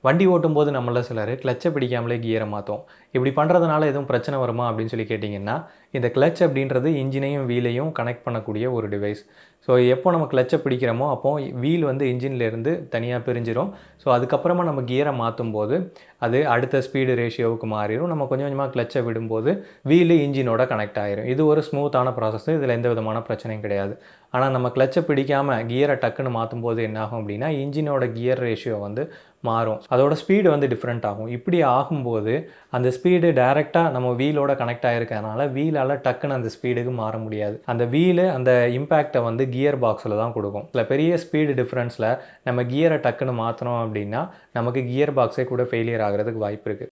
வண்டி ஓட்டும்போது நம்மள சிலர் கிளச்சை பிடிக்காமலே கியரை மாற்றோம் இப்படி பண்ணுறதுனால எதுவும் பிரச்சனை வருமா அப்படின்னு சொல்லி கேட்டிங்கன்னா இந்த கிளச் அப்படின்றது இன்ஜினையும் வீலையும் கனெக்ட் பண்ணக்கூடிய ஒரு டிவைஸ் ஸோ எப்போ நம்ம கிளச்சை பிடிக்கிறோமோ அப்போ வீல் வந்து இன்ஜின்லேருந்து தனியாக பிரிஞ்சிரும் ஸோ அதுக்கப்புறமா நம்ம கியரை மாற்றும் போது அது அடுத்த ஸ்பீடு ரேஷியோவுக்கு மாறிடும் நம்ம கொஞ்சம் கொஞ்சமாக கிளச்சை விடும்போது வீலு இன்ஜினோட கனெக்ட் ஆயிரும் இது ஒரு ஸ்மூத்தான ப்ராசஸ் இதில் எந்த விதமான பிரச்சனையும் கிடையாது ஆனால் நம்ம கிளச்சை பிடிக்காமல் கியரை டக்குன்னு மாற்றும் போது என்னாகும் அப்படின்னா இன்ஜினோட கியர் ரேஷியோ வந்து மாறும் அதோட ஸ்பீடு வந்து டிஃப்ரெண்ட் ஆகும் இப்படி ஆகும்போது அந்த ஸ்பீடு டைரெக்டாக நம்ம வீலோட கனெக்ட் ஆகிருக்கறனால வீலால் டக்குன்னு அந்த ஸ்பீடுக்கு மாற முடியாது அந்த வீலு அந்த இம்பேக்டை வந்து கியர் பாக்ஸில் தான் கொடுக்கும் சில பெரிய ஸ்பீடு டிஃப்ரென்ஸில் நம்ம கியரை டக்குன்னு மாற்றினோம் அப்படின்னா நமக்கு கியர் பாக்ஸே கூட ஃபெயிலியர் ஆகிறதுக்கு வாய்ப்பு இருக்குது